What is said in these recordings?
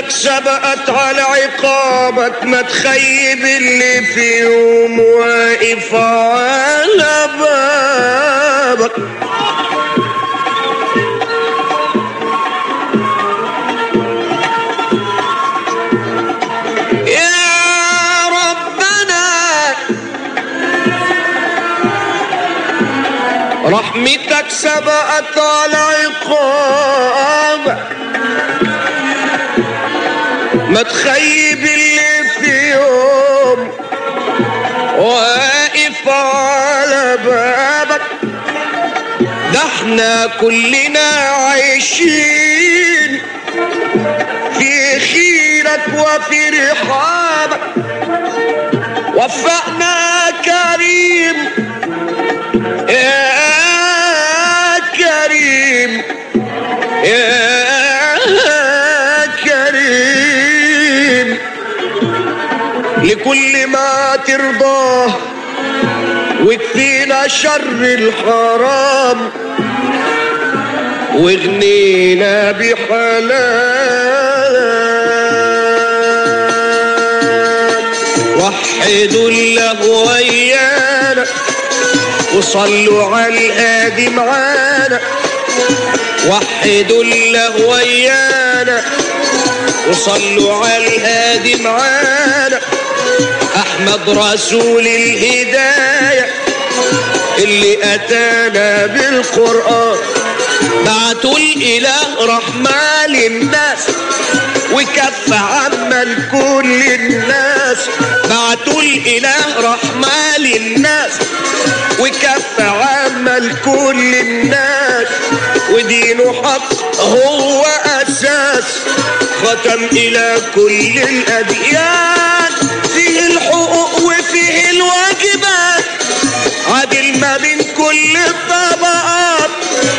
سبقت على عقابك ما تخيب اللي في يوم واقف على بابك يا ربنا رحمتك سبقت على عقابك ما تخيب اللي في يوم واقف على بابك ده احنا كلنا عايشين في خيرك وفي رحابك وفقنا كريم يا كريم يا كريم لكل ما ترضاه وكفينا شر الحرام واغنينا بحلال وحدوا الله ويانا وصلوا على الهادي معانا وحدوا الله ويانا وصلوا على الهادي معانا احمد رسول الهدايه اللي اتانا بالقران بعتوا الاله رحمه للناس وكف عمل كل الناس بعتوا الاله رحمه للناس وكف عمل كل الناس ودينه حق هو اساس ختم الى كل الاديان فيه الحقوق وفيه الواجبات عادل ما بين كل الطبقات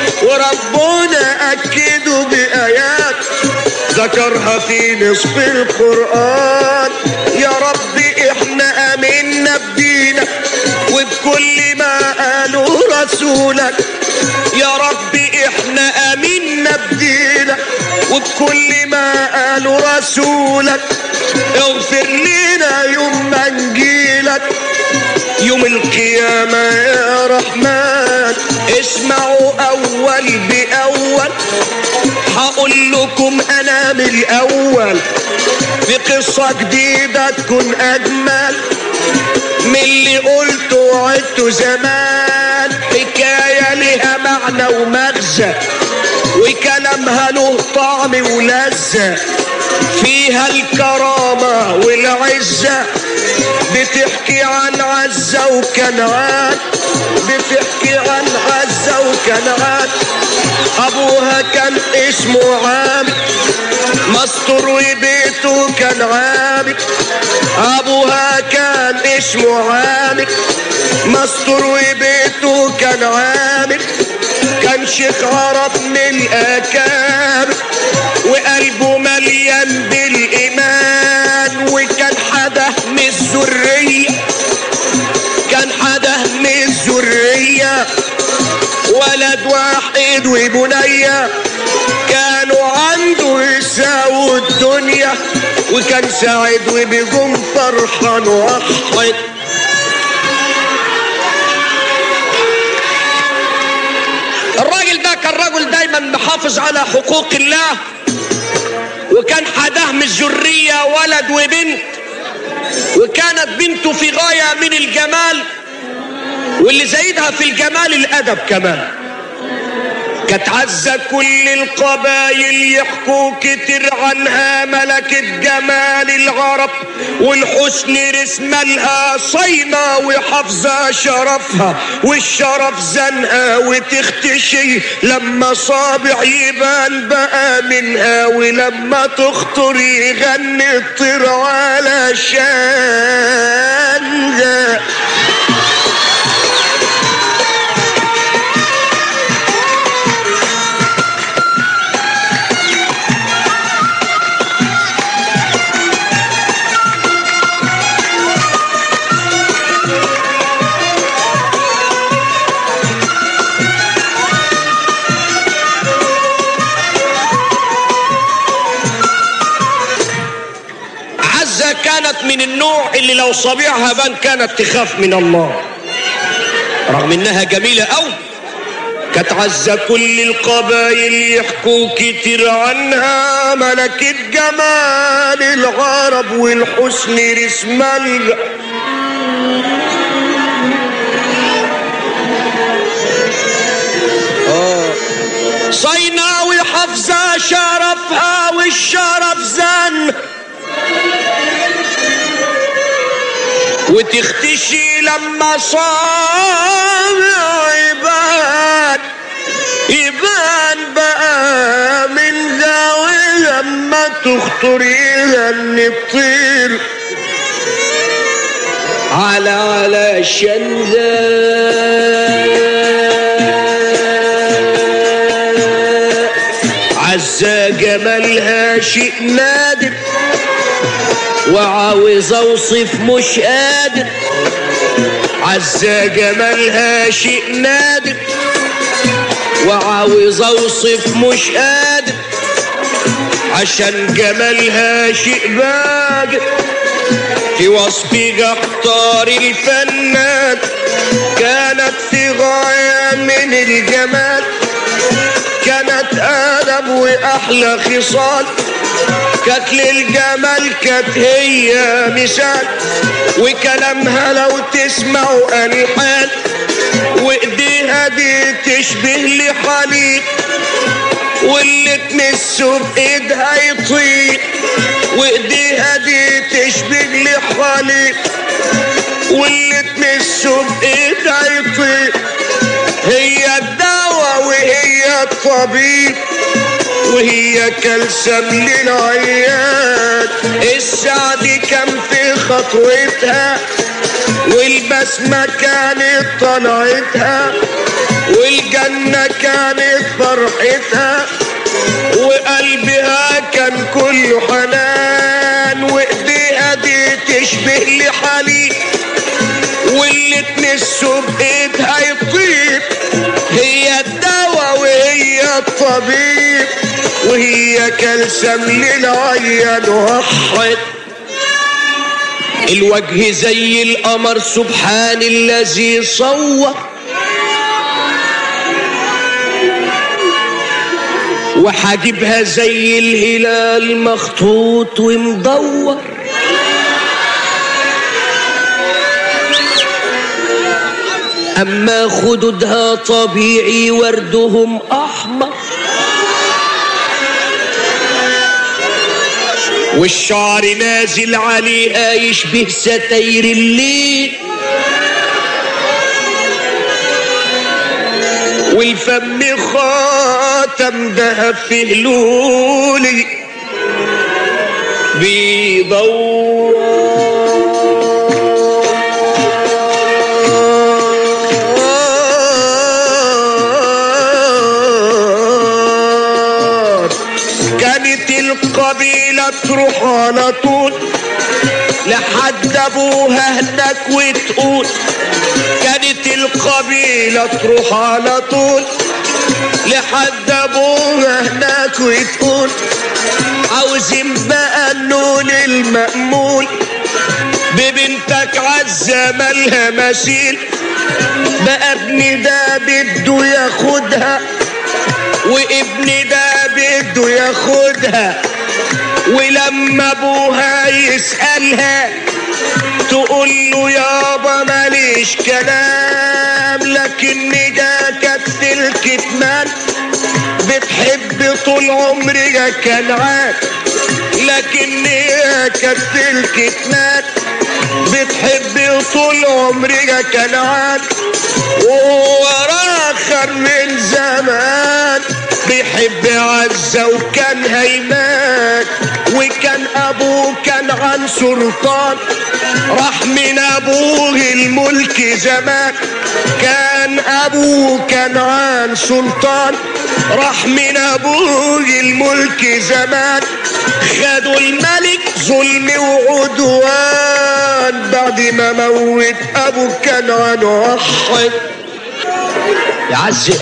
وربنا اكده بايات ذكرها في نصف القرآن يا رب احنا امنا بدينك وبكل ما قاله رسولك يا رب احنا امنا بدينك وبكل ما قاله رسولك اغفر لنا يوم ما نجيلك يوم القيامة يا رحمن اسمعوا أول بأول هقول لكم أنا من الأول في قصة جديدة تكون أجمل من اللي قلته وعدته زمان حكاية لها معنى ومغزى وكلامها له طعم ولذة فيها الكرامة والعزة بتحكي عن عزة وكنعان بتحكي عن عزة وكنعان أبوها كان اسمه عامر مستور وبيته كان عامر أبوها كان اسمه عامر مستور وبيته كان عامر كان شيخ عرب من الأكابر وقلبه مليان بالإيمان وكان حدا من الذرية كان حدا من الذرية ولد واحد وبنية كانوا عنده يساووا الدنيا وكان سعيد وبيقوم فرحان واحد الراجل ده كان رجل دايما محافظ على حقوق الله وكان حداه من الذرية ولد وبنت وكانت بنته في غاية من الجمال واللي زايدها في الجمال الأدب كمان كانت عزة كل القبايل يحكوا كتير عنها ملكة جمال العرب والحسن رسم لها صينة وحافظة شرفها والشرف زنقها وتختشي لما صابع يبان بقى منها ولما تخطر يغني الطير على شانها عزة كانت من النوع اللي لو صبيعها بان كانت تخاف من الله رغم انها جميلة قوي كانت عزة كل القبايل يحكوا كتير عنها ملكة جمال العرب والحسن رسمالها صيناوي حافظة شرفها والشرف زن وتختشي لما صابع يبان يبان بقى من زاوية لما تخطريها ان تطير على على شنزاء عزة جمالها شيء نادر وعاوز اوصف مش قادر عزة جمالها شيء نادر وعاوز اوصف مش قادر عشان جمالها شيء باقر في وصفي اختار الفنان كانت في غاية من الجمال كانت ادب واحلى خصال كانت للجمال كانت هي مثال وكلامها لو تسمعوا الحان وايديها دي تشبه لحليب واللي تمسه بايدها يطير وايديها دي تشبه لحليب واللي تمسه بايدها يطير هي الدواء وهي الطبيب وهي كالسم للعيان السعد كان في خطوتها والبسمة كانت طلعتها والجنة كانت فرحتها وقلبها كان كله حنان وايديها دي تشبه لحليب واللي تمسه بايدها يطيب هي الدواء وهي الطبيب وهي كالسم للعيان وحد الوجه زي القمر سبحان الذي صور وحاجبها زي الهلال مخطوط ومدور أما خدودها طبيعي وردهم أحمر والشعر نازل عليها يشبه ستاير الليل والفم خاتم دهب في هلولي بيدور كانت القبيلة تروح على طول لحد ابوها هناك وتقول كانت القبيلة تروح على طول لحد ابوها هناك وتقول عاوزين بقى النون المأمول ببنتك عزة مالها مثيل بقى ابن ده بده ياخدها وابن ده بده ياخدها ولما ابوها يسألها تقول له يابا ماليش كلام لكن ده كانت الكتمان بتحب طول عمري كنعان لكن هي كانت الكتمان بتحب طول عمري كنعان وهو راخر من زمان بيحب عزة وكان هيمان وكان ابوه كان عن سلطان راح من ابوه الملك زمان كان ابوه كان عن سلطان راح من ابوه الملك زمان خدوا الملك ظلم وعدوان بعد ما موت ابو كنعان وحد يا عزة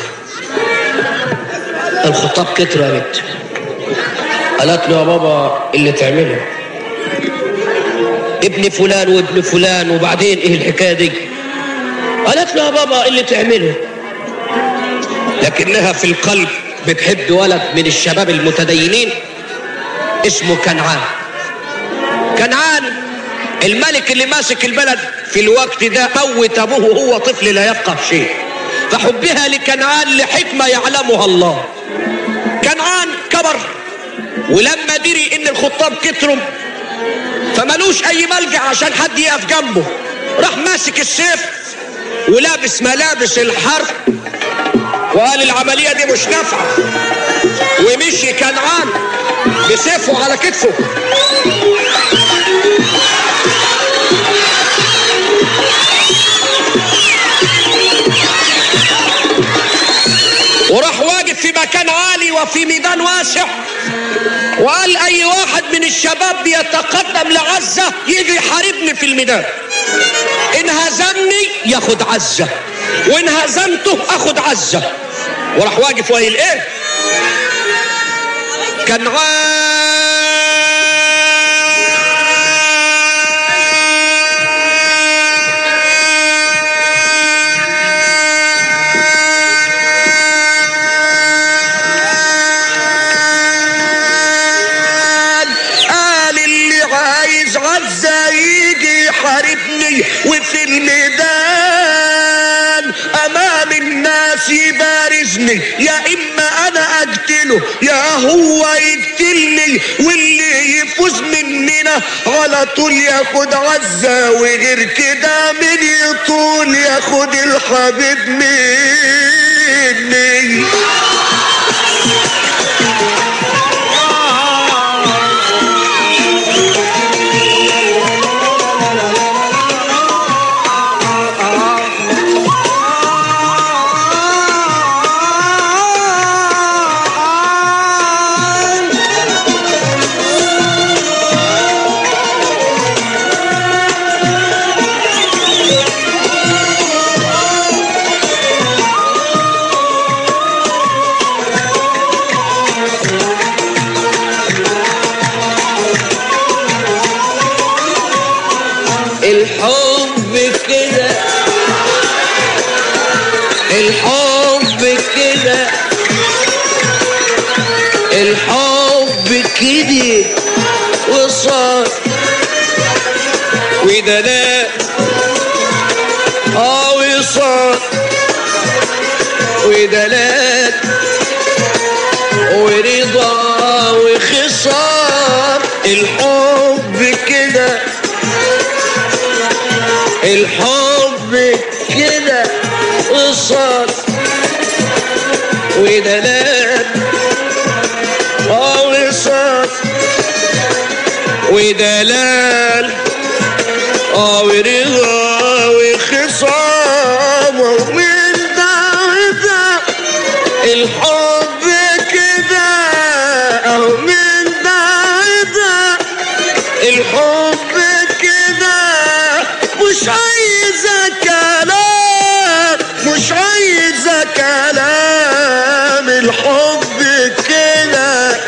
الخطاب كتر يا بنت قالت له يا بابا اللي تعمله ابن فلان وابن فلان وبعدين ايه الحكايه دي قالت له يا بابا إيه اللي تعمله لكنها في القلب بتحب ولد من الشباب المتدينين اسمه كنعان كنعان الملك اللي ماسك البلد في الوقت ده موت ابوه وهو طفل لا يفقه شيء فحبها لكنعان لحكمه يعلمها الله كنعان كبر ولما دري ان الخطاب كتروا فملوش اي ملجأ عشان حد يقف جنبه راح ماسك السيف ولابس ملابس الحرب وقال العملية دي مش نافعة ومشي كنعان بسيفه على كتفه وراح واقف في مكان عالي وفي ميدان واسع وقال اي واحد من الشباب بيتقدم لعزة يجي يحاربني في الميدان ان هزمني ياخد عزة وان هزمته اخد عزة وراح واقف وقايل ايه كنعان قال اللي عايز عزة يجي يحاربني وفي الميدان امام الناس يبارزني يا اما انا اقتله يا هو يقتلني واللي يفوز مننا على طول ياخد عزة وغير كده من يطول ياخد الحبيب مني الحب كده الحب كده الحب كده وصار وده لا اه وصار وده لا ورضا وخصام الحب كده الحب كده قصاد ودلال اه وصاد ودلال اه ورضا وخصام ومن ده وده الحب كده اه من ده وده الحب كده مش عايزة كلام مش عايزة كلام الحب كده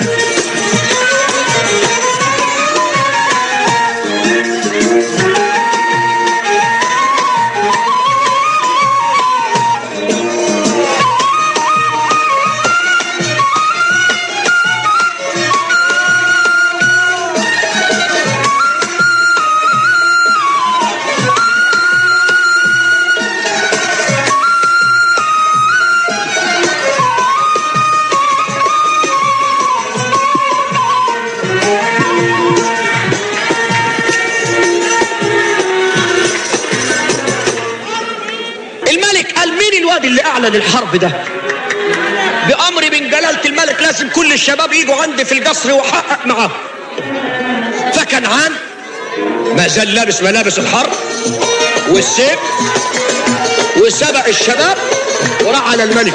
الملك قال مين الواد اللي اعلن الحرب ده بامر من جلاله الملك لازم كل الشباب يجوا عندي في القصر واحقق معاه فكنعان ما زال لابس ملابس الحرب والسيف وسبق الشباب وراح على الملك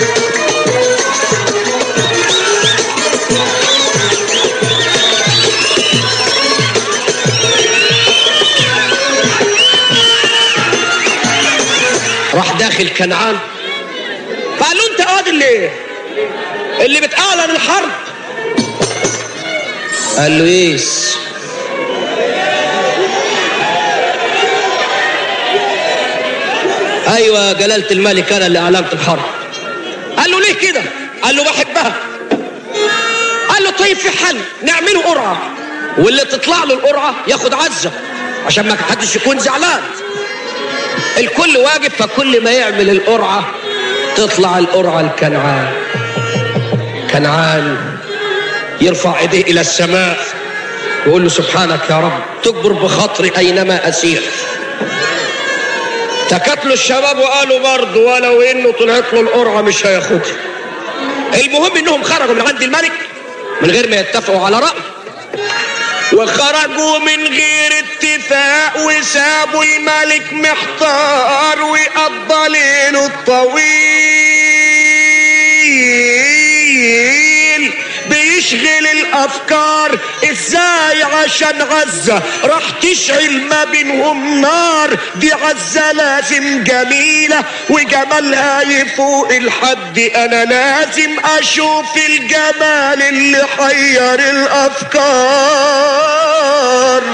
راح داخل كنعان فقال له انت قاعد اللي اللي بتعلن الحرب قال له ايس ايوه جلالة الملك انا اللي اعلنت الحرب قال له ليه كده قال له بحبها قال له طيب في حل نعمله قرعة واللي تطلع له القرعة ياخد عزة عشان ما حدش يكون زعلان الكل واجب فكل ما يعمل القرعة تطلع القرعة الكنعان كنعان يرفع ايديه الى السماء ويقول له سبحانك يا رب تكبر بخاطري اينما اسير تكتلوا الشباب وقالوا برضه ولو انه طلعت له القرعه مش هياخدها المهم انهم خرجوا من عند الملك من غير ما يتفقوا على راي وخرجوا من غير اتفاق وسابوا الملك محتار وقضى ليله الطويل بيشغل الافكار ازاي عشان غزة راح تشعل ما بينهم نار دي غزة لازم جميلة وجمالها يفوق الحد انا لازم اشوف الجمال اللي حير الافكار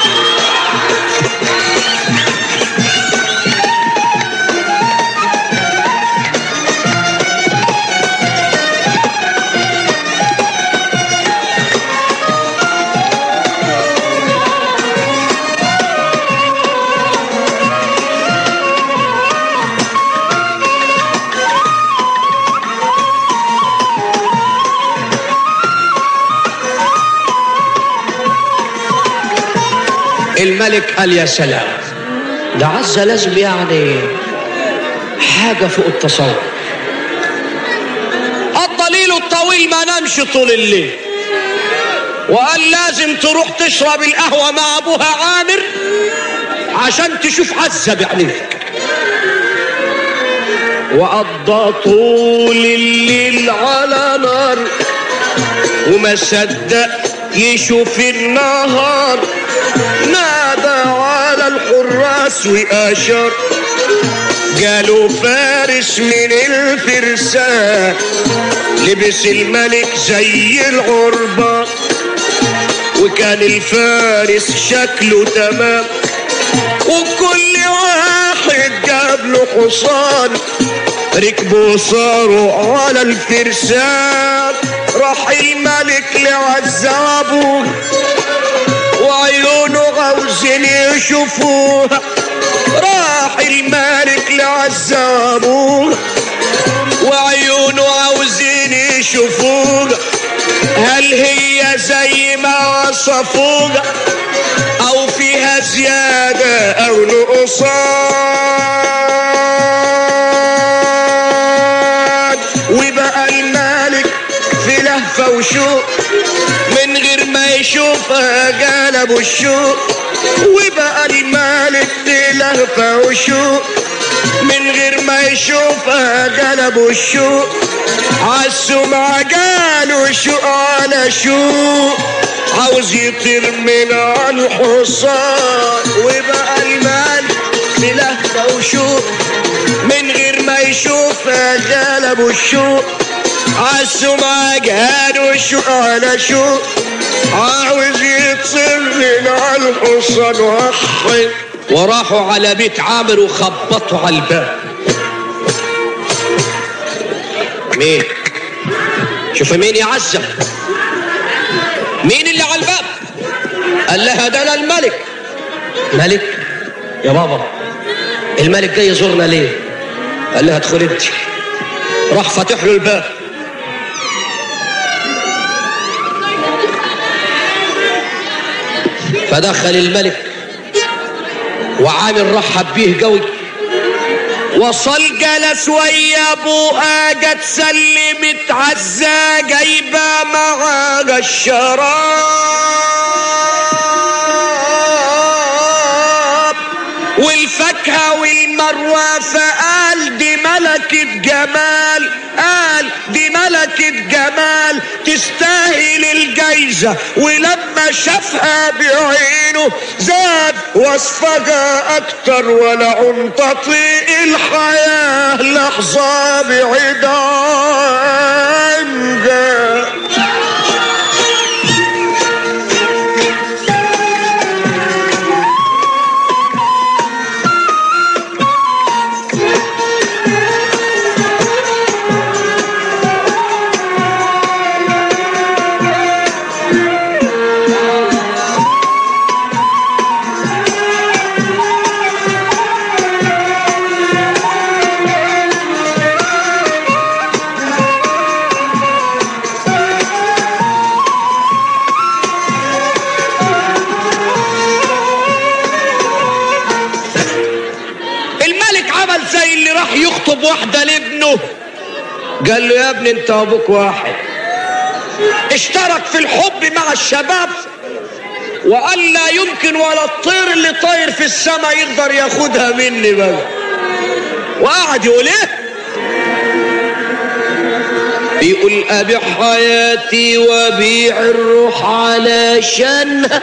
الملك قال يا سلام ده عزة لازم يعني حاجة فوق التصور الضليل الطويل ما نامش طول الليل وقال لازم تروح تشرب القهوة مع أبوها عامر عشان تشوف عزة بعينيك وقضى طول الليل على نار وما صدق يشوف النهار نادى على الحراس واشر قالوا فارس من الفرسان لبس الملك زي العربة وكان الفارس شكله تمام وكل واحد جاب له حصان ركبوا صاروا على الفرسان راح الملك لعذابه وعيونه عاوزين يشوفوها راح الملك لعذابه وعيونه عاوزين يشوفوها هل هي زي ما وصفوها او فيها زيادة او نقصان وبقى الملك في لهفة وشوق من غير ما يشوفها قلب الشوق وبقى الملك في لهفة وشوق من غير ما يشوفها قلب الشوق عالسمعة قالوا شوق على شوق عاوز يطير من على الحصان وبقى الملك في لهفة وشوق من غير ما يشوفها قلب الشوق عالسمعة قالوا شوق على شوق عاوز يطير من على الحصان وحي وراحوا على بيت عامر وخبطوا على الباب مين شوف مين يا عزة مين اللي على الباب قال لها ده انا الملك ملك يا بابا الملك جاي يزورنا ليه قال لها ادخل انت راح فاتح له الباب فدخل الملك وعامل رحب بيه قوي وصل جلس ويا ابوها جت سلمت عزة جايبة معاها الشراب والفاكهة والمروة فقال دي ملكة جمال قال دي ملكة جمال تستاهل الجايزة ولما شافها بعينه زاد وصفها أكتر ولا عن تطيق الحياة لحظة بعيد عنها يخطب واحدة لابنه قال له يا ابني انت ابوك واحد اشترك في الحب مع الشباب وقال لا يمكن ولا الطير اللي طاير في السماء يقدر ياخدها مني بقى وقعد يقول ايه يقول ابيع حياتي وابيع الروح علشانها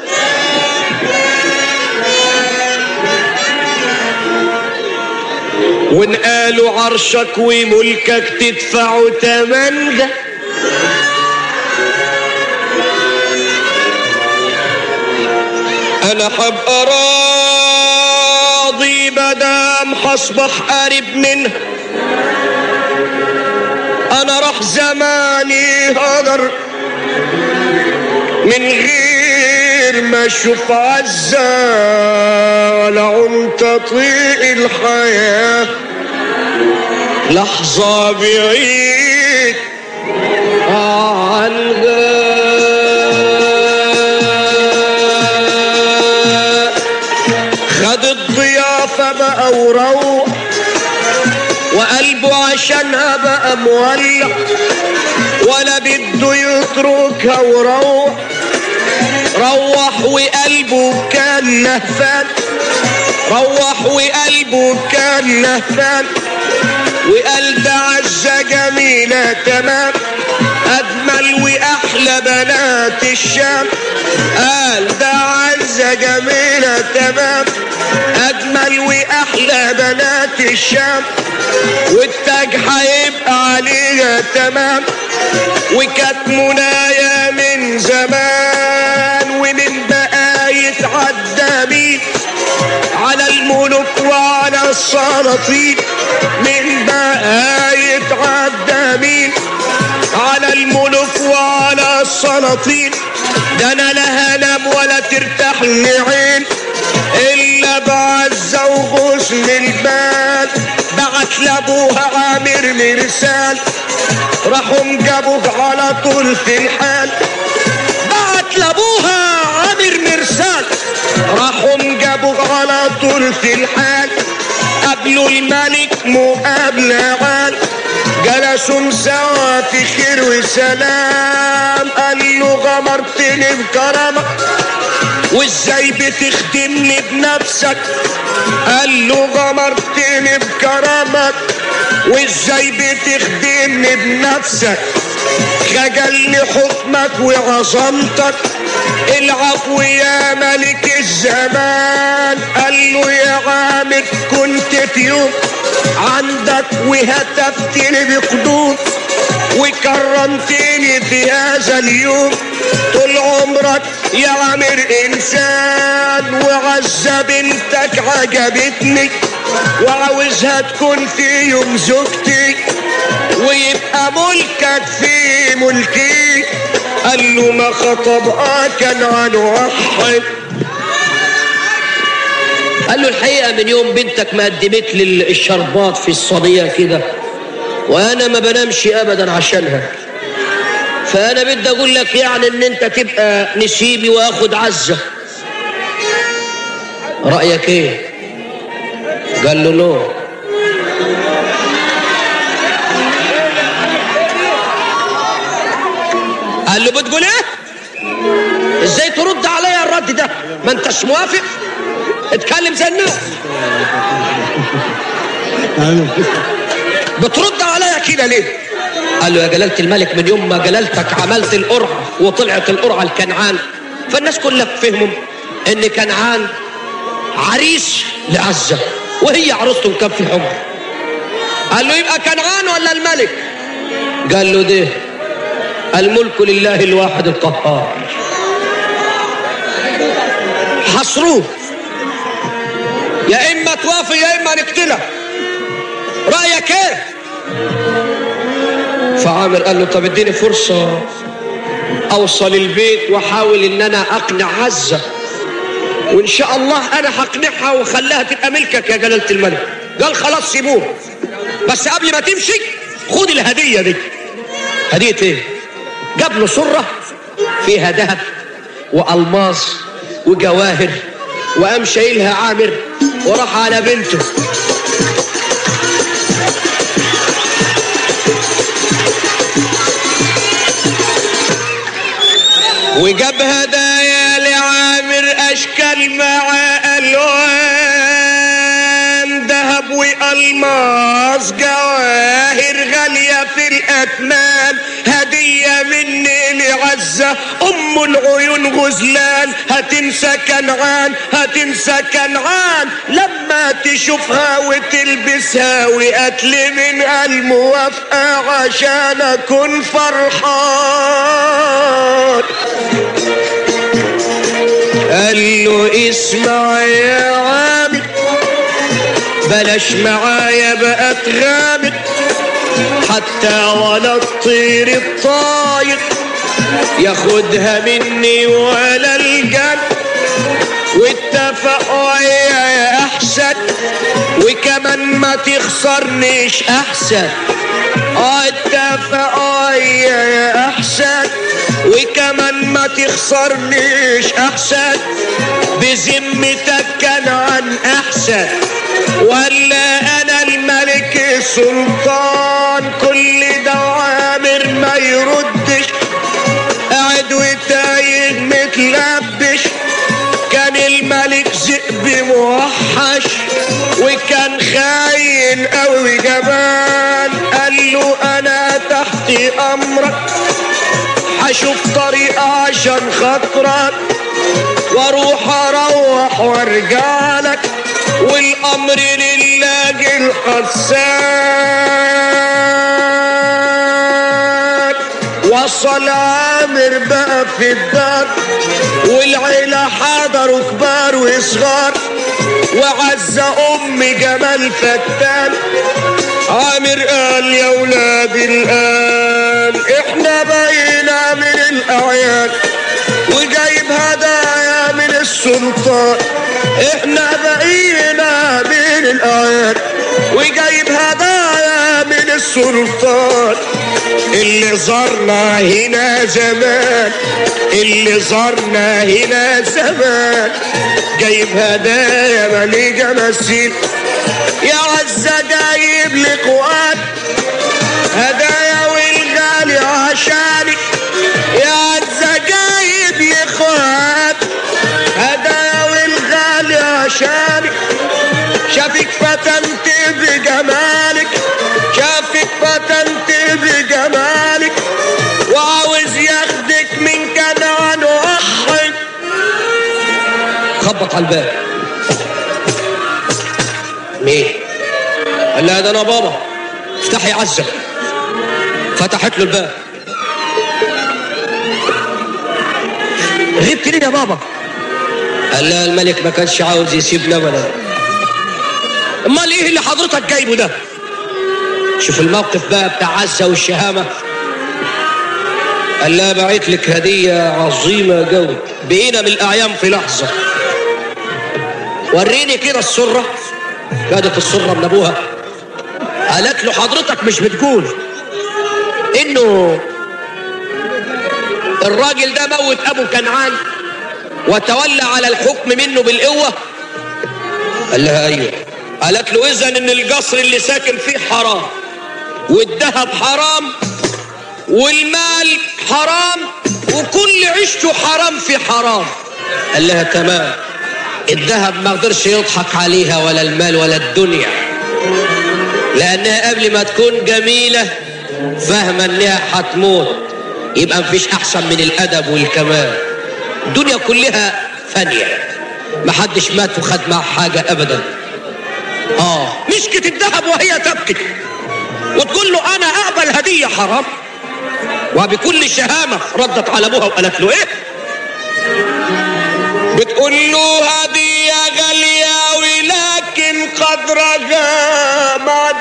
وان قالوا عرشك وملكك تدفعوا تمنجة انا حبقى راضي مدام حصبح قريب منها انا راح زماني هدر من غير ما اشوف عزة ولا عمت اطيق الحياة لحظة بعيد عن غاب خد الضيافة بقى وروح وقلبه عشانها بقى مولع ولا بده يتركها وروح روح وقلبه كان نهفان روح وقلبه كان نهفان وقال ده عزة جميلة تمام أجمل وأحلى بنات الشام قال ده عزة جميلة تمام أجمل وأحلى بنات الشام والتاج هيبقى عليها تمام وكانت منايا من زمان ومن بقاية عدامين على الملوك وعلى السلاطين من بقاية عدامين على الملوك وعلى السلاطين ده انا لا هنام ولا ترتاح لي عين الا بعزة وغصن البال بعت لابوها عامر مرسال راحوا جابوك على طول في الحال بعت لابوها عامر مرسال راحوا جابوك على طول في الحال قابلوا الملك مقابلة عال جلسوا سوا في خير وسلام قال له غمرتني بكرمك وازاي بتخدمني بنفسك قال له غمرتني بكرمك وازاي بتخدمني بنفسك خجلني حكمك وعظمتك العفو يا ملك الزمان قال له يا عامر كنت في يوم عندك وهتفتني بقدوم وكرمتني في هذا اليوم طول عمرك يا عامر انسان وعزة بنتك عجبتني وعاوزها تكون في يوم زوجتي ويبقى ملكك في ملكي قال له ما خطب كان عن واحد قال له الحقيقة من يوم بنتك ما قدمت لي الشربات في الصينية كده وانا ما بنامش ابدا عشانها فانا بدي اقول لك يعني ان انت تبقى نسيبي واخد عزة رأيك ايه قال له نو قال له بتقول ايه ازاي ترد عليا الرد ده ما انتش موافق اتكلم زي الناس بترد عليا كده ليه قال له يا جلالة الملك من يوم ما جلالتك عملت القرعة وطلعت القرعة لكنعان فالناس كلها فهموا ان كنعان عريس لعزة وهي عروسته كان في حب قال له يبقى كنعان ولا الملك قال له ده الملك لله الواحد القهار حصروه يا اما توافق يا اما نقتلك رايك ايه فعامر قال له طب اديني فرصه اوصل البيت واحاول ان انا اقنع عزه وان شاء الله انا هقنعها واخليها تبقى ملكك يا جلاله الملك قال خلاص سيبوه بس قبل ما تمشي خد الهديه دي هديه ايه جاب له سره فيها ذهب والماس وجواهر وقام شايلها عامر وراح على بنته وجاب هدايا لعامر اشكال مع الوان ذهب والماس جواهر غاليه في الاثمان هديه مني لعزه ام العيون غزلان هتنسى كنعان هتنسى كنعان لما تشوفها وتلبسها وقتل من الموافقه عشان اكون فرحان قال له اسمع يا عامر بلاش معايا بقى تغامر حتى ولا الطير الطاير ياخدها مني ولا الجن واتفقوا يا احسن وكمان ما تخسرنيش احسن اه اتفقوا يا احسن وكمان ما تخسرنيش احسن بذمتك كان عن احسن ولا انا الملك السلطان كل ده عامر ما يردش قاعد وتايه متلبش كان الملك ذئب موحش وكان خاين قوي جبان قال له انا تحت امرك هشوف طريقة عشان خاطرك واروح اروح وارجع لك والامر لله الحسان وصل عامر بقى في الدار والعيلة حضروا كبار وصغار وعز ام جمال فتان عامر قال يا ولاد الآن احنا بقينا من الاعيان وجايب هدايا من السلطان احنا بقينا من الاعيان وجايب هدايا من السلطان اللي زارنا هنا زمان اللي زارنا هنا زمان جايب هدايا مليجة مسيل يا عزة جايب لك وقت هدايا والغالي عشانك يا عزة جايب لي اخوات هدايا والغالي عشانك شافك فتنت بجمالك شافك فتنت بجمالك وعاوز ياخدك من كنعان وحد خبط على الباب مين قال لها ده انا بابا افتحي يا عزه فتحت له الباب غبت ليه يا بابا قال لها الملك ما كانش عاوز يسيبنا ابدا امال ايه اللي حضرتك جايبه ده شوف الموقف بقى بتاع عزه والشهامه قال لها بعت لك هديه عظيمه قوي بقينا من الاعيان في لحظه وريني كده السره خدت السره من ابوها قالت له حضرتك مش بتقول انه الراجل ده موت ابو كنعان وتولى على الحكم منه بالقوه قال لها ايوه قالت له اذا ان القصر اللي ساكن فيه حرام والذهب حرام والمال حرام وكل عيشته حرام في حرام قال لها تمام الذهب ما قدرش يضحك عليها ولا المال ولا الدنيا لانها قبل ما تكون جميله فاهمه انها هتموت يبقى مفيش احسن من الادب والكمال الدنيا كلها فانيه محدش مات وخد معاه حاجه ابدا اه مسكت الذهب وهي تبكي وتقول له انا اقبل هديه حرام وبكل شهامه ردت على ابوها وقالت له ايه بتقول له هديه غاليه ولكن قدرها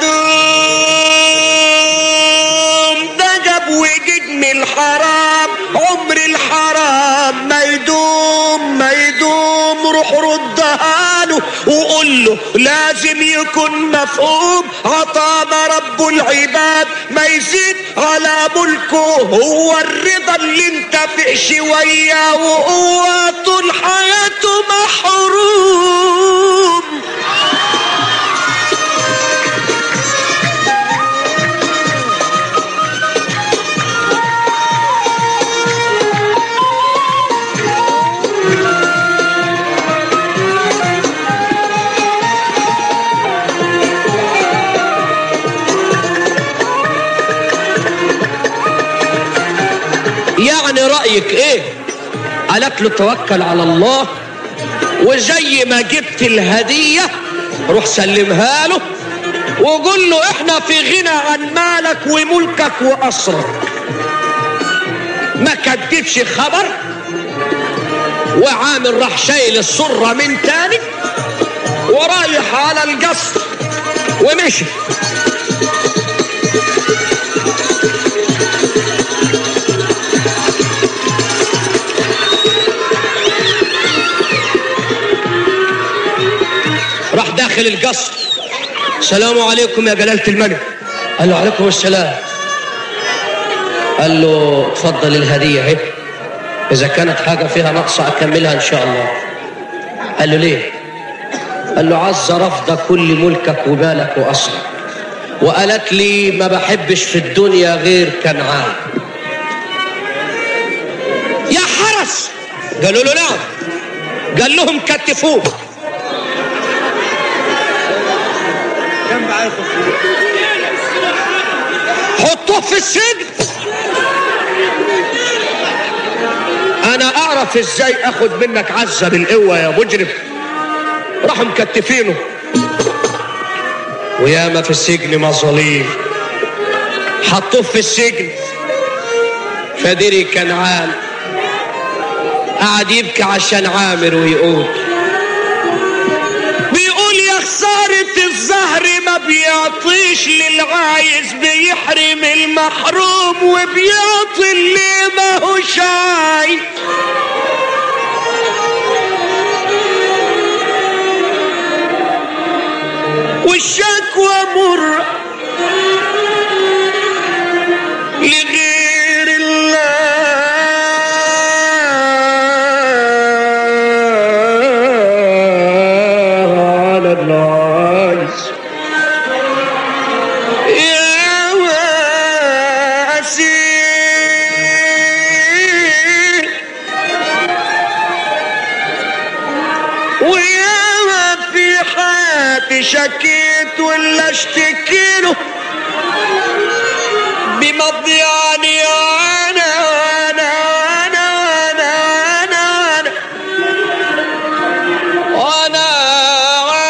معدوم ده جاب وجد من الحرام عمر الحرام ما يدوم ما يدوم روح ردها له وقول له لازم يكون مفهوم عطانا رب العباد ما يزيد على ملكه هو الرضا اللي انت في شويه وهو طول حياته محروم يعني رأيك ايه قالت له توكل على الله وزي ما جبت الهدية روح سلمها له وقول له احنا في غنى عن مالك وملكك وقصرك ما كدبش خبر وعامل راح شايل السرة من تاني ورايح على القصر ومشي راح داخل القصر السلام عليكم يا جلالة الملك قال له عليكم السلام قال له اتفضل الهدية اهي إذا كانت حاجة فيها نقص أكملها إن شاء الله قال له ليه قال له عز رفض كل ملكك وبالك وأصلك وقالت لي ما بحبش في الدنيا غير كنعان يا حرس قالوا له نعم قال لهم كتفوه حطوه في السجن انا اعرف ازاي اخد منك عزة بالقوة يا مجرم راحوا مكتفينه وياما في السجن مظاليم حطوه في السجن فدري كنعان قعد يبكي عشان عامر ويقول بيقول يا خسارة الزهر ما بيعطيش للعايز بيحرم المحروم وبيعطي اللي ما هوش عايز والشكوى مر لغير الله على الناس يا واسير وياما في حياتي شكيت ولا اشتكيله بمضياني انا انا انا انا انا انا وانا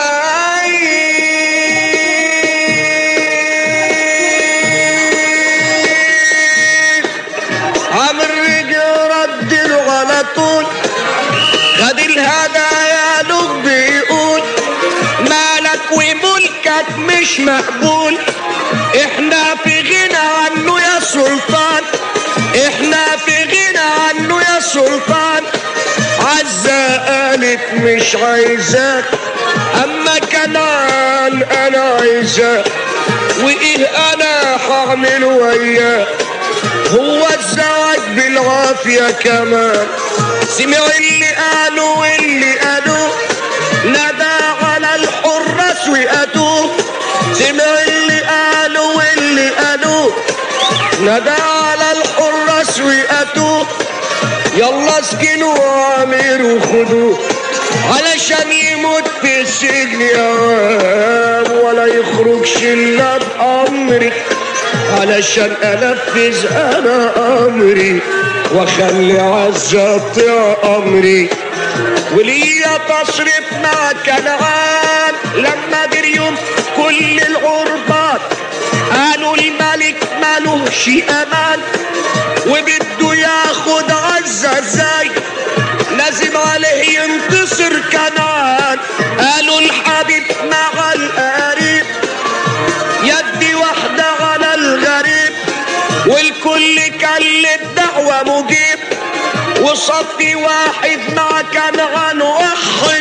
عايز عمري رد على طول خد الهدايا له بيقول مالك وملكك مش مقبول احنا في غنى عنه يا سلطان احنا في غنى عنه يا سلطان عزة قالت مش عايزاك اما كنعان انا عايزاك وايه انا هعمل وياك هو الزواج بالعافية كمان سمع اللي قالوا واللي قالوا ندى على الحراس وقتوه سمع اللي قالوا واللي قالوا ندى على الحراس وقتوه يلا اسجنوا عامر وخدوه علشان يموت في السجن يا وام ولا يخرجش الا بامري علشان انفذ انا امري واخلي عزة تطيع امري وليا تصرف مع كنعان لما دريهم كل العربات قالوا الملك مالوش امان وبده ياخد عزة ازاي لازم عليه ينتصر كنعان قالوا الحبيب مع القريب يدي واحدة على الغريب والكل كان للدعوة مجيب وصفي واحد مع كنعان وحد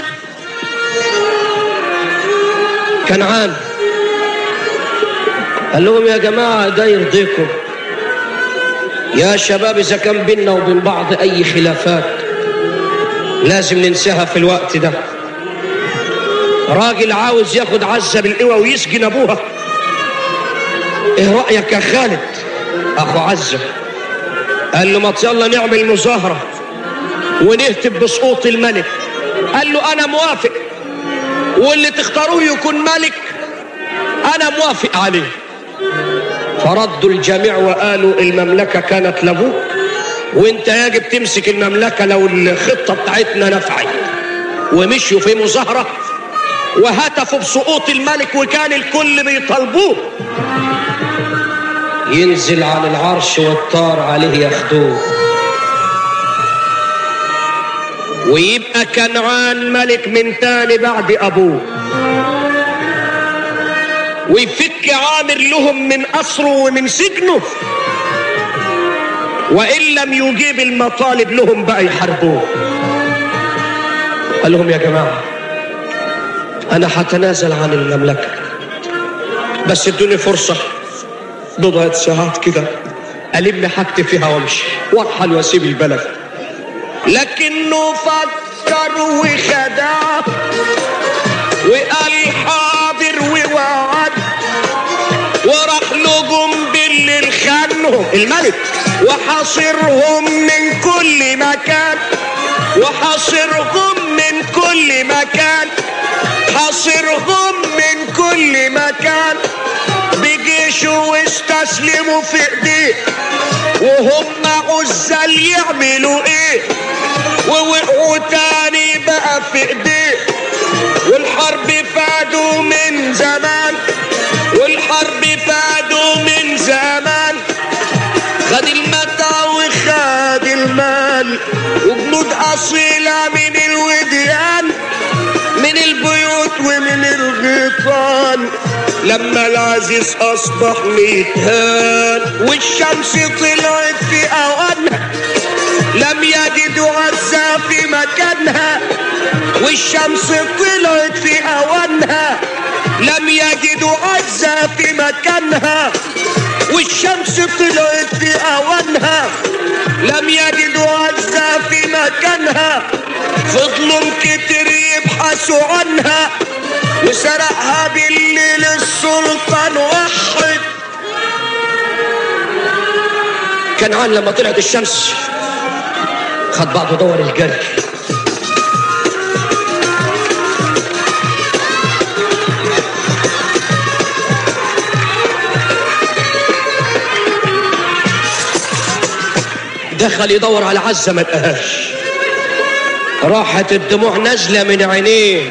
كنعان قال لهم يا جماعة ده يرضيكم يا شباب إذا كان بيننا وبين بعض أي خلافات لازم ننساها في الوقت ده راجل عاوز ياخد عزة بالقوة ويسجن أبوها إيه رأيك يا خالد أخو عزة قال له ما يلا نعمل مظاهرة ونهتف بسقوط الملك قال له أنا موافق واللي تختاروه يكون ملك أنا موافق عليه فردوا الجميع وقالوا المملكة كانت لابوك وانت يجب تمسك المملكة لو الخطة بتاعتنا نفعت ومشوا في مظاهرة وهتفوا بسقوط الملك وكان الكل بيطالبوه ينزل عن العرش والطار عليه ياخدوه ويبقى كنعان ملك من تاني بعد ابوه ويفك عامر لهم من أسره ومن سجنه وإن لم يجيب المطالب لهم بقى يحاربوه قال لهم يا جماعة أنا هتنازل عن المملكة بس ادوني فرصة بضعة ساعات كده ألم حاجتي فيها وامشي وارحل واسيب البلد لكنه فكر وخدع وقال حاضر ووعد وراح لهم بالليل خانهم الملك وحاصرهم من كل مكان وحاصرهم من كل مكان حاصرهم من كل مكان بجيشه واستسلموا في ايديه وهم عزل يعملوا ايه ووقعوا تاني بقى في ايديه والحرب فادوا من زمان والحرب فادوا من زمان خد المتاع وخد المال وجنود أصيلة من الوديان من البيوت ومن الغيطان لما العزيز أصبح ميتان والشمس طلعت في أوانها لم يجدوا عزة في مكانها والشمس طلعت في أوانها لم يجدوا عزة في مكانها والشمس طلعت في أوانها لم يجدوا عزة في مكانها فضلوا كتير يبحثوا عنها وسرقها بالليل السلطان وحد كنعان لما طلعت الشمس خد بعضه دور الجري دخل يدور على عزة ما لقاهاش راحت الدموع نازلة من عينيه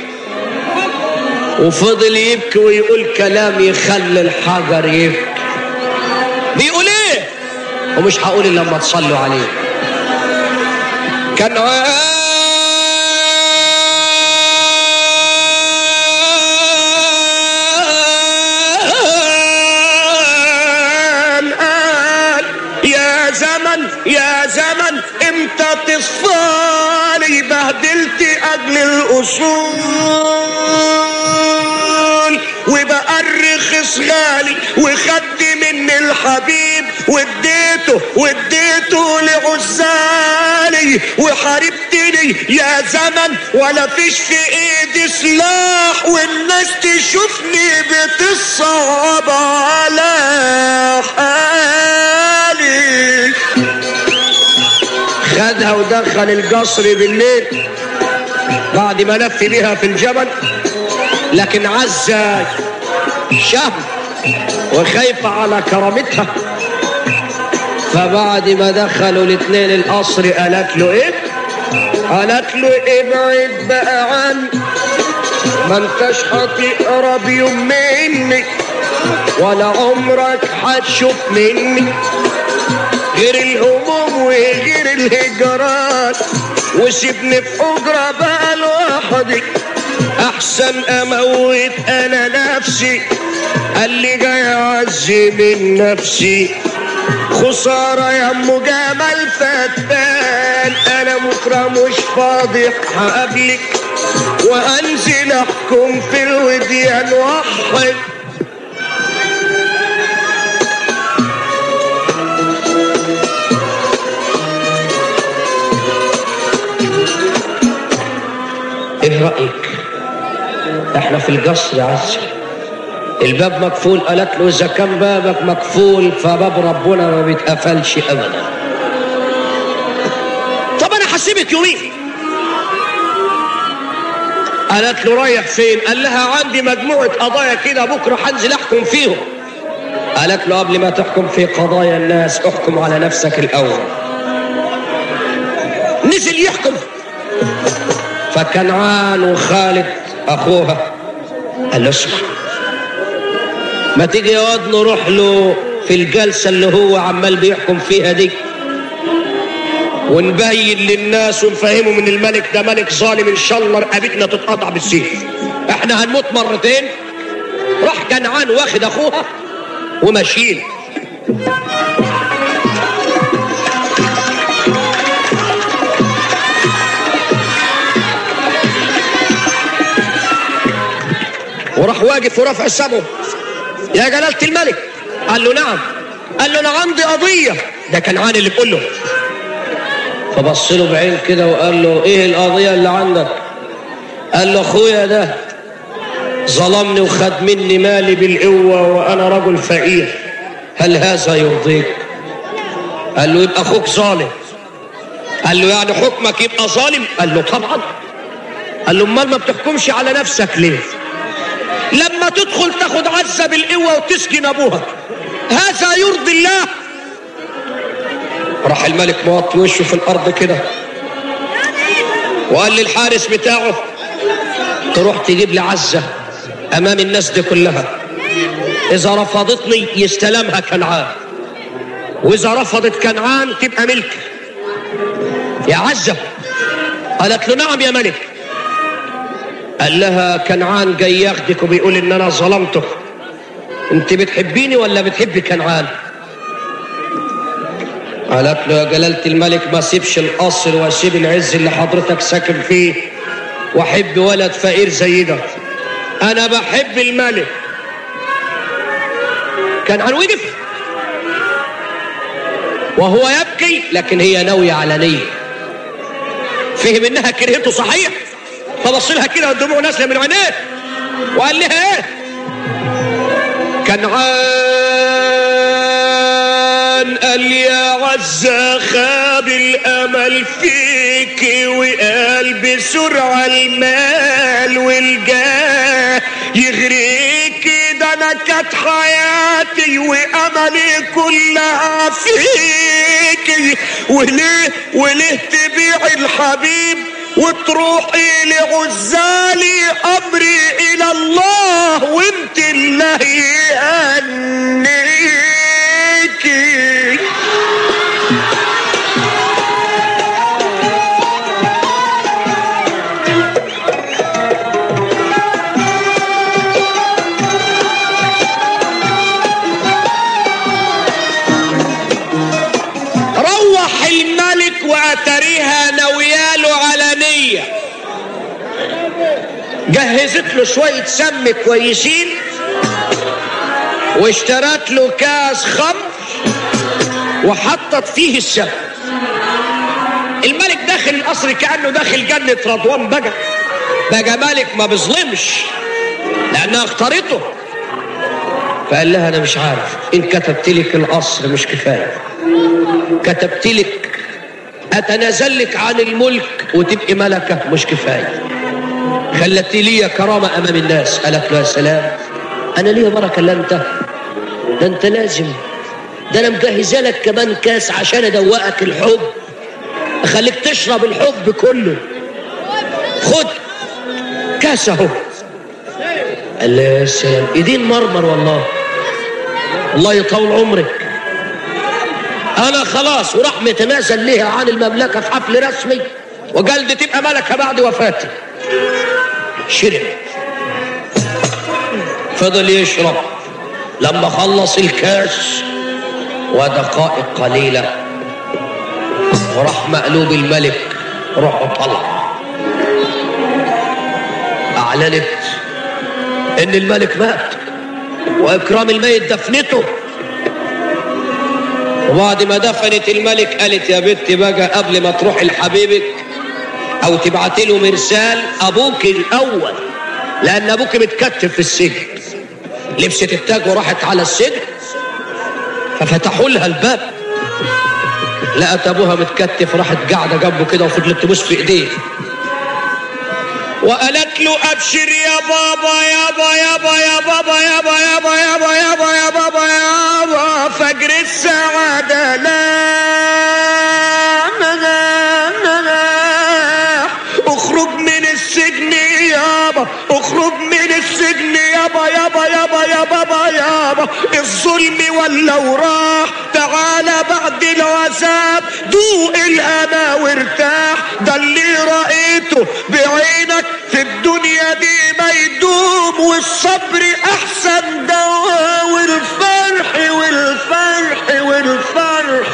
وفضل يبكي ويقول كلام يخلي الحجر يبكي بيقول ايه ومش هقول الا لما تصلوا عليه كان قال يا زمن يا زمن امتى تصفالي بهدلت اجل الاصول وبقى الرخص غالي وخدت مني الحبيب واديته واديته لعزالي وحاربتني يا زمن ولا فيش في ايدي سلاح والناس تشوفني بتصعب على حالي خدها ودخل القصر بالليل بعد ما لف بيها في الجبل لكن عزة شهم وخايفة على كرامتها فبعد ما دخلوا الاثنين القصر قالت له ايه قالت له ابعد بقى عني ما انتش هتقرب يوم مني ولا عمرك هتشوف مني غير الهموم وغير الهجرات وسيبني في حجرة بقى لوحدي احسن اموت انا نفسي قال لي جاي اعزي من نفسي خسارة يا ام جمال فتان انا بكرة مش فاضي هقابلك وانزل احكم في الوديان واحد ايه رأيك احنا في القصر يا عزة الباب مقفول قالت له اذا كان بابك مقفول فباب ربنا ما بيتقفلش ابدا طب انا هسيبك يومين قالت له رايح فين قال لها عندي مجموعة قضايا كده بكرة هنزل احكم فيهم قالت له قبل ما تحكم في قضايا الناس احكم على نفسك الاول نزل يحكم فكنعان وخالد اخوها قال له اسمع ما تيجي يا واد نروح له في الجلسه اللي هو عمال بيحكم فيها دي ونبين للناس ونفهمهم ان الملك ده ملك ظالم ان شاء الله رقبتنا تتقطع بالسيف احنا هنموت مرتين راح كنعان واخد اخوها وماشيين وراح واقف ورافع السمو يا جلالة الملك قال له نعم قال له انا عندي قضية ده كنعان اللي بيقول له فبص له بعين كده وقال له ايه القضية اللي عندك قال له اخويا ده ظلمني وخد مني مالي بالقوة وانا رجل فقير هل هذا يرضيك قال له يبقى اخوك ظالم قال له يعني حكمك يبقى ظالم قال له طبعا قال له امال ما بتحكمش على نفسك ليه لما تدخل تاخد عزة بالقوة وتسجن ابوها هذا يرضي الله راح الملك موطي وشه في الارض كده وقال للحارس بتاعه تروح تجيب لي عزة امام الناس دي كلها اذا رفضتني يستلمها كنعان واذا رفضت كنعان تبقى ملك يا عزة قالت له نعم يا ملك قال لها كنعان جاي ياخدك وبيقول ان انا ظلمته انت بتحبيني ولا بتحبي كنعان قالت له يا جلالة الملك ما سيبش القصر واسيب العز اللي حضرتك ساكن فيه واحب ولد فقير زي ده انا بحب الملك كنعان وقف وهو يبكي لكن هي ناوية على نية فهم انها كرهته صحيح فبص لها كده والدموع نازله من عينيه وقال لها ايه كنعان قال يا عزة خاب الامل فيك وقال بسرعة المال والجاه يغريك ده انا كانت حياتي واملي كلها فيك وليه وليه تبيع الحبيب وتروحي لعزالي امري الى الله وانت اللي يهنيكي روح الملك واتريها نوياله على نية جهزت له شوية سم كويسين واشترت له كاس خمر وحطت فيه السم الملك داخل القصر كأنه داخل جنة رضوان بقى بقى ملك ما بيظلمش لأنها اختارته فقال لها أنا مش عارف إن كتبت لك القصر مش كفاية كتبت لك اتنازل لك عن الملك وتبقي ملكه مش كفايه خلت لي كرامه امام الناس قالت له يا سلام انا ليا بركه الا انت ده انت لازم ده انا مجهزه لك كمان كاس عشان ادوقك الحب اخليك تشرب الحب كله خد كاس اهو قال له يا سلام ايدين مرمر والله الله يطول عمرك انا خلاص وراح متنازل ليها عن المملكه في حفل رسمي وقال دي تبقى ملكه بعد وفاتي شرب فضل يشرب لما خلص الكاس ودقائق قليله وراح مقلوب الملك روحه طلع اعلنت ان الملك مات واكرام الميت دفنته وبعد ما دفنت الملك قالت يا بنت بقى قبل ما تروح لحبيبك او تبعت له مرسال ابوك الاول لان ابوك متكتف في السجن لبست التاج وراحت على السجن ففتحوا لها الباب لقت ابوها متكتف راحت قاعده جنبه كده وفضلت تبوس في ايديه وقالت له ابشر يا بابا يابا يابا يا بابا يابا يابا يابا يابا يا بابا يابا فجر السعادة لا لا لا لا يابا اخرج من السجن يابا يابا يابا يا بابا يابا الظلم ولا وراح تعالى بعد العذاب دوق الهنا وارتاح ده اللي رأيته بعينك في الدنيا دي ما يدوم والصبر احسن دواء والفرح والفرح والفرح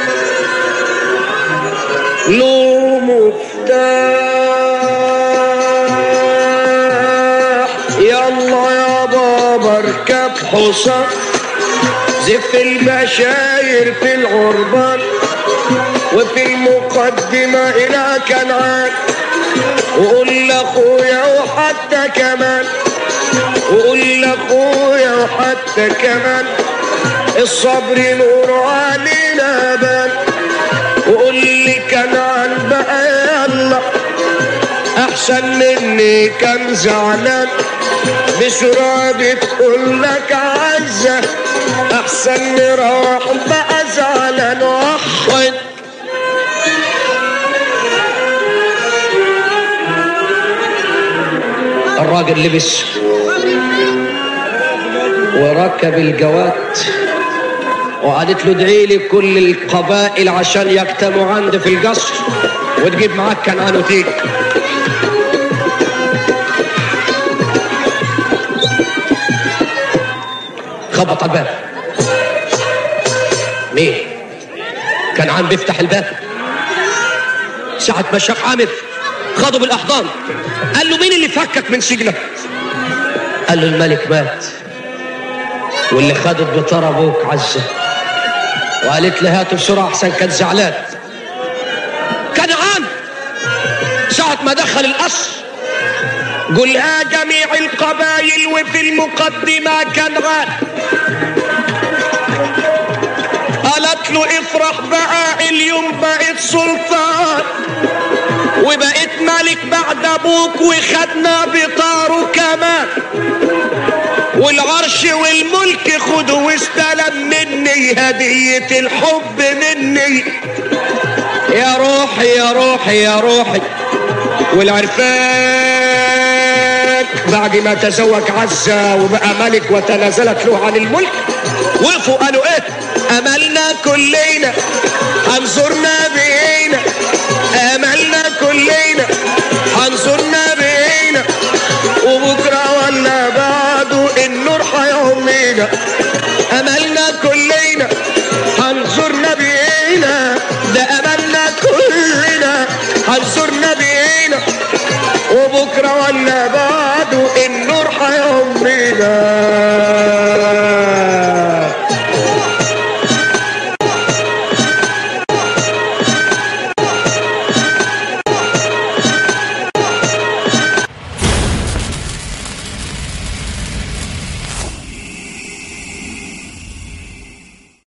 له مفتاح يلا يا بابا اركب حصان زف المشاير في العربان وفي المقدمة إلى كنعان وقول لاخويا وحتى كمان وقول لاخويا وحتى كمان الصبر نور علينا بان وقول لي كنعان بقى يلا احسن مني كان زعلان بسرعة بتقول لك عزة احسن نروح بقى زعلان واخد الراجل لبس وركب الجواد وقالت له ادعي لي كل القبائل عشان يجتمعوا عندي في القصر وتجيب معاك كنعان وتيجي خبط على الباب مين كنعان بيفتح الباب ساعة ما شاف عامر خده بالاحضان قال له مين اللي فكك من سجنك قال له الملك مات واللي خدت بطار ابوك عزه وقالت له هاته بسرعه احسن كان زعلان كنعان ساعة ما دخل القصر قلها جميع القبائل وفي المقدمة كنعان قالت له افرح بقى اليوم بقيت سلطان وبقيت ملك بعد ابوك وخدنا بطاره كمان والعرش والملك خده واستلم مني هدية الحب مني يا روحي يا روحي يا روحي والعرفان بعد ما تزوج عزة وبقى ملك وتنازلت له عن الملك وقفوا قالوا ايه املنا كلنا انظرنا بينا املنا كلنا انظرنا بينا وبكره ولا بعده النور هيعمينا املنا كلنا هنزورنا بينا ده املنا كلنا هنزورنا بينا وبكره ولا بعده النور هيعمينا